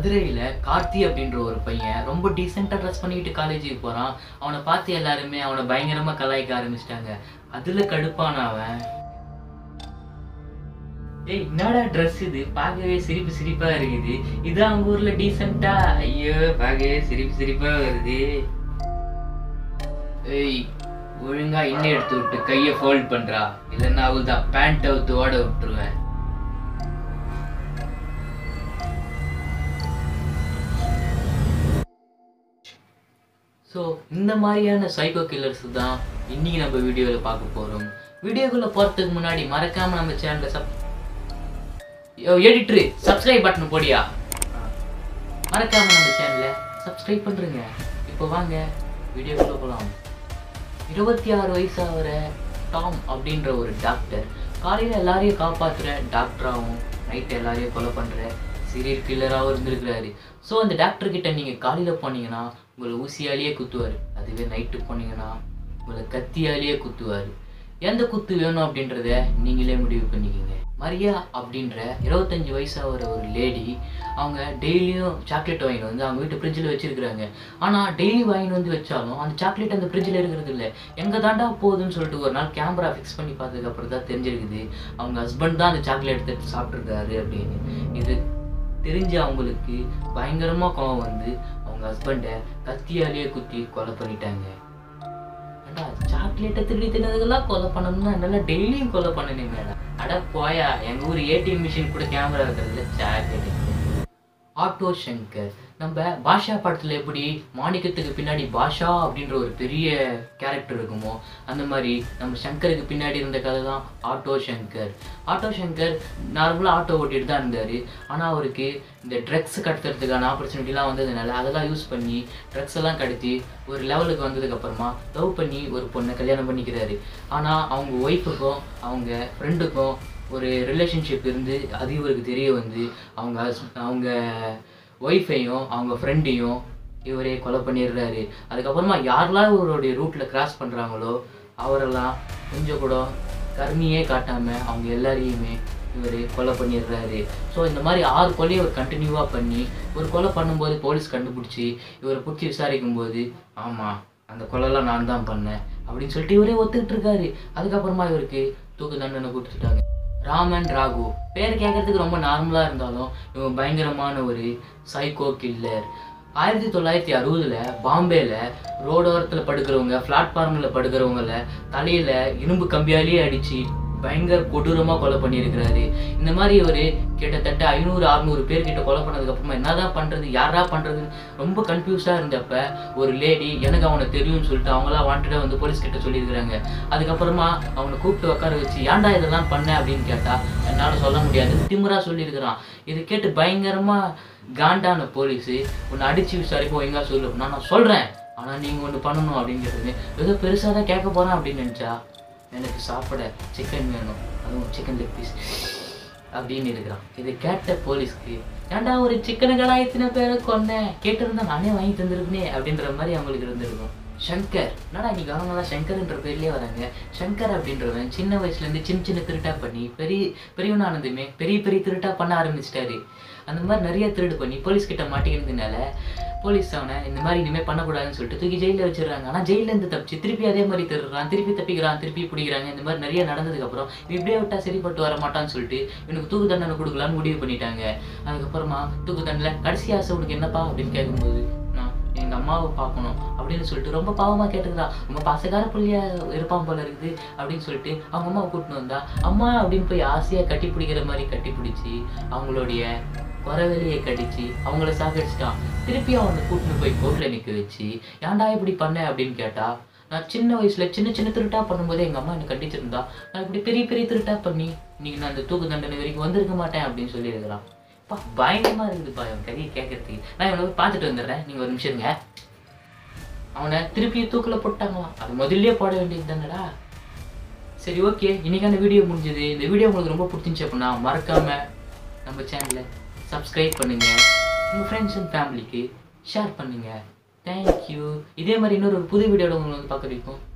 மதுரையில் கார்த்தி அப்படின்ற ஒரு பையன் ரொம்ப டீசெண்டாக ட்ரெஸ் பண்ணிக்கிட்டு காலேஜுக்கு போகிறான் அவனை பார்த்து எல்லாருமே அவனை பயங்கரமாக கலாய்க்க ஆரம்பிச்சிட்டாங்க அதில் கடுப்பான அவன் ஏய் என்னடா ட்ரெஸ் இது பார்க்கவே சிரிப்பு சிரிப்பாக இருக்குது இது அவங்க ஊரில் டீசெண்டா ஐயோ பார்க்கவே சிரிப்பு சிரிப்பாக வருது ஏய் ஒழுங்கா இன்னும் எடுத்து விட்டு கையை ஃபோல்ட் பண்றா இல்லைன்னா அவள் தான் பேண்ட் அவுத்து ஓட விட்டுருவேன் ஸோ இந்த மாதிரியான சைக்கோ கில்லர்ஸ் தான் இன்னைக்கு நம்ம வீடியோவில் பார்க்க போகிறோம் வீடியோக்குள்ளே போகிறதுக்கு முன்னாடி மறக்காம நம்ம சேனலை சப் எடிட்ரு சப்ஸ்கிரைப் பட்டன் போடியா மறக்காம நம்ம சேனலை சப்ஸ்கிரைப் பண்ணுறேங்க இப்போ வாங்க வீடியோக்குள்ளே போகலாம் இருபத்தி ஆறு வயசாகிற டாம் அப்படின்ற ஒரு டாக்டர் காலையில் எல்லாரையும் காப்பாற்றுற டாக்டராகவும் நைட்டு எல்லாரையும் கொலை பண்ணுற சீரியல் கில்லராகவும் இருந்திருக்கிறாரு ஸோ அந்த டாக்டர் கிட்ட நீங்கள் காலையில் போனீங்கன்னா உங்களை ஊசியாலேயே குத்துவார் அதுவே நைட்டு போனீங்கன்னா உங்களை கத்தியாலேயே குத்துவார் எந்த குத்து வேணும் அப்படின்றத நீங்களே முடிவு பண்ணிக்கோங்க மரியா அப்படின்ற இருபத்தஞ்சி வயசாகிற ஒரு லேடி அவங்க டெய்லியும் சாக்லேட் வாங்கிட்டு வந்து அவங்க வீட்டு ஃப்ரிட்ஜில் வச்சிருக்கிறாங்க ஆனால் டெய்லி வாங்கிட்டு வந்து வச்சாலும் அந்த சாக்லேட் அந்த ஃப்ரிட்ஜில் இருக்கிறது இல்லை எங்கே தாண்டா போகுதுன்னு சொல்லிட்டு ஒரு நாள் கேமரா ஃபிக்ஸ் பண்ணி பார்த்ததுக்கப்புறம் தான் தெரிஞ்சிருக்குது அவங்க ஹஸ்பண்ட் தான் அந்த சாக்லேட் எடுத்து சாப்பிட்ருக்காரு அப்படின்னு இது தெரிஞ்ச அவங்களுக்கு பயங்கரமாக கோவம் வந்து அவங்க ஹஸ்பண்டை கத்தியாலேயே குத்தி கொலை பண்ணிட்டாங்க ஏண்டா சாக்லேட்டை திருடி தின்னதுக்கெல்லாம் கொலை பண்ணணும்னா என்னால் டெய்லியும் கொலை பண்ணணுமே அட போயா எங்கள் ஊர் ஏடிஎம் மிஷின் கூட கேமரா இருக்கிறதுல சாக்லேட் ஆட்டோ சங்கர் நம்ம பாஷா படத்தில் எப்படி மாணிக்கத்துக்கு பின்னாடி பாஷா அப்படின்ற ஒரு பெரிய கேரக்டர் இருக்குமோ அந்த மாதிரி நம்ம சங்கருக்கு பின்னாடி இருந்த கதை தான் ஆட்டோ சங்கர் ஆட்டோ சங்கர் நார்மலாக ஆட்டோ ஓட்டிட்டு தான் இருந்தார் ஆனால் அவருக்கு இந்த ட்ரக்ஸ் கடத்துறதுக்கான ஆப்பர்ச்சுனிட்டிலாம் வந்ததுனால அதெல்லாம் யூஸ் பண்ணி ட்ரக்ஸ் எல்லாம் கடத்தி ஒரு லெவலுக்கு வந்ததுக்கப்புறமா லவ் பண்ணி ஒரு பொண்ணை கல்யாணம் பண்ணிக்கிறாரு ஆனால் அவங்க ஒய்ஃபுக்கும் அவங்க ஃப்ரெண்டுக்கும் ஒரு ரிலேஷன்ஷிப் இருந்து அது இவருக்கு தெரிய வந்து அவங்க hus- அவங்க ஒய்ஃபையும் அவங்க ஃப்ரெண்டையும் இவரே கொலை பண்ணிடுறாரு அதுக்கப்புறமா யாரெல்லாம் இவருடைய ரூட்டில் கிராஸ் பண்ணுறாங்களோ அவரெல்லாம் கொஞ்சம் கூட கருணையே காட்டாமல் அவங்க எல்லாரையுமே இவர் கொலை பண்ணிடுறாரு ஸோ இந்த மாதிரி ஆறு கொலையை இவர் கண்டினியூவாக பண்ணி ஒரு கொலை பண்ணும்போது போலீஸ் கண்டுபிடிச்சி இவரை பிடிச்சி விசாரிக்கும் போது ஆமாம் அந்த கொலைலாம் நான் தான் பண்ணேன் அப்படின்னு சொல்லிட்டு இவரே ஒத்துக்கிட்டு இருக்காரு அதுக்கப்புறமா இவருக்கு தூக்கு தண்டனை கொடுத்துட்டாங்க ராமன் ராகு பேர் கேட்கறதுக்கு ரொம்ப நார்மலாக இருந்தாலும் இவன் பயங்கரமான ஒரு சைக்கோ கில்லர் ஆயிரத்தி தொள்ளாயிரத்தி அறுபதுல பாம்பேல ரோடோரத்தில் படுக்கிறவங்க பிளாட்ஃபார்மில் படுக்கிறவங்கள தலையில இரும்பு கம்பியாலேயே அடிச்சு பயங்கர கொடூரமாக கொலை பண்ணியிருக்கிறாரு இந்த மாதிரி இவர் கிட்டத்தட்ட ஐநூறு அறுநூறு பேர் கிட்ட கொலை பண்ணதுக்கு அப்புறமா என்னதான் பண்றது யாரா பண்றதுன்னு ரொம்ப கன்ஃபியூஸாக இருந்தப்ப ஒரு லேடி எனக்கு அவனை தெரியும்னு சொல்லிட்டு அவங்களாம் வாண்டடாக வந்து போலீஸ் கிட்ட சொல்லியிருக்கிறாங்க அதுக்கப்புறமா அவனை கூப்பிட்டு உட்கார வச்சு ஏன்டா இதெல்லாம் பண்ண அப்படின்னு கேட்டா என்னால் சொல்ல முடியாது திமிரா சொல்லியிருக்கிறான் இது கேட்டு பயங்கரமா காண்டான போலீஸு உன்னை அடிச்சு விசாரிப்போம் எங்க சொல்லு நான் நான் சொல்றேன் ஆனா நீங்க ஒன்று பண்ணணும் அப்படின்னு கேட்டது ஏதோ பெருசாக தான் கேட்க போறேன் அப்படின்னு நினைச்சா எனக்கு சாப்பிட சிக்கன் வேணும் அதுவும் சிக்கன் லெக் பீஸ் அப்படின்னு இருக்கிறான் இதை கேட்ட போலீஸ்க்கு ஏன்டா ஒரு சிக்கனை கடா எத்தனை பேரை கொன்னேன் கேட்டிருந்தா நானே வாங்கி தந்திருப்பேனே அப்படின்ற மாதிரி அவங்களுக்கு இருந்திருக்கும் சங்கர் என்னடா இன்னைக்கு அவங்களாம் சங்கர்ன்ற பேர்லயே வராங்க சங்கர் அப்படின்றவன் சின்ன வயசுல இருந்து சின்ன சின்ன திருட்டா பண்ணி பெரிய பெரியவனானதுமே பெரிய பெரிய திருட்டா பண்ண ஆரம்பிச்சிட்டாரு அந்த மாதிரி நிறைய திருடு பண்ணி போலீஸ் கிட்ட மாட்டிக்கிறதுனால போலீஸ் அவனை இந்த மாதிரி இனிமேல் பண்ணக்கூடாதுன்னு சொல்லிட்டு தூக்கி ஜெயிலில் வச்சிடுறாங்க ஆனால் ஜெயிலேருந்து இருந்து தப்பிச்சு திருப்பி அதே மாதிரி திருடுறான் திருப்பி தப்பிக்கிறான் திருப்பி பிடிக்கிறாங்க இந்த மாதிரி நிறைய நடந்ததுக்கப்புறம் இவன் இப்படியே விட்டா சரிப்பட்டு வர மாட்டான்னு சொல்லிட்டு இவனுக்கு தூக்கு தண்டனை கொடுக்கலான்னு முடிவு பண்ணிட்டாங்க அதுக்கப்புறமா தூக்கு தண்டனை கடைசி ஆசை உனக்கு என்னப்பா அப்படின்னு கேட்கும்போது நான் எங்கள் அம்மாவை பார்க்கணும் அப்படின்னு சொல்லிட்டு ரொம்ப பாவமாக கேட்டுக்கிறான் ரொம்ப பாசக்கார புள்ளியா இருப்பான் போல இருக்குது அப்படின்னு சொல்லிட்டு அவங்க அம்மாவை கூட்டின்னு வந்தா அம்மா அப்படின்னு போய் ஆசையாக கட்டி பிடிக்கிற மாதிரி கட்டி பிடிச்சி அவங்களுடைய குறவெளியை கடிச்சு அவங்கள சாகடிச்சிட்டான் திருப்பி அவனை கூட்டின்னு போய் கோர்ட்டில் நிற்க வச்சு ஏன்டா இப்படி பண்ண அப்படின்னு கேட்டா நான் சின்ன வயசுல சின்ன சின்ன திருட்டா பண்ணும்போதே எங்க அம்மா என்னை கண்டிச்சிருந்தா நான் இப்படி பெரிய பெரிய திருட்டா பண்ணி இன்னைக்கு நான் அந்த தூக்கு தண்டனை வரைக்கும் வந்திருக்க மாட்டேன் அப்படின்னு சொல்லியிருக்கிறான் பா பயங்கரமா இருக்குதுப்பா இவன் கதையை கேட்கறதுக்கு நான் இவனை போய் பார்த்துட்டு வந்துடுறேன் நீங்க ஒரு நிமிஷம் இருங்க அவனை திருப்பி தூக்குல போட்டாங்களாம் அது முதல்லயே போட வேண்டியது தானடா சரி ஓகே இன்னைக்கான வீடியோ முடிஞ்சது இந்த வீடியோ உங்களுக்கு ரொம்ப பிடிச்சிருந்துச்சு அப்படின்னா மறக்காம நம்ம சேனலை சப்ஸ்கிரைப் பண்ணுங்க உங்கள் ஃப்ரெண்ட்ஸ் அண்ட் ஃபேமிலிக்கு ஷேர் பண்ணுங்க தேங்க்யூ இதே மாதிரி இன்னொரு ஒரு புது வீடியோட உங்களுக்கு வந்து பார்க்க வைக்கும்